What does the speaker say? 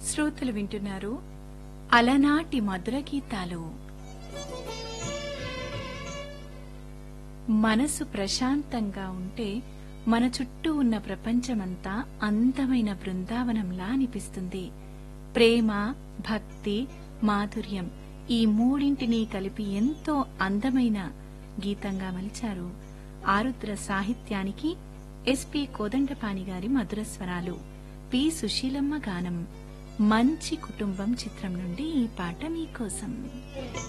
శ్రోతలు వింటున్నారు అలనాటి మధుర గీతాలు మనసు ప్రశాంతంగా ఉంటే మన చుట్టూ ఉన్న ప్రపంచమంతా అందమైన బృందావనంలా అనిపిస్తుంది ప్రేమ భక్తి మాధుర్యం ఈ మూడింటిని కలిపి ఎంతో అందమైన గీతంగా మలిచారు ఆరుద్ర సాహిత్యానికి ఎస్పి కోదండపాణి గారి మధుర స్వరాలు పి సుశీలమ్మ గానం మంచి కుటుంబం చిత్రం నుండి ఈ పాట మీకోసం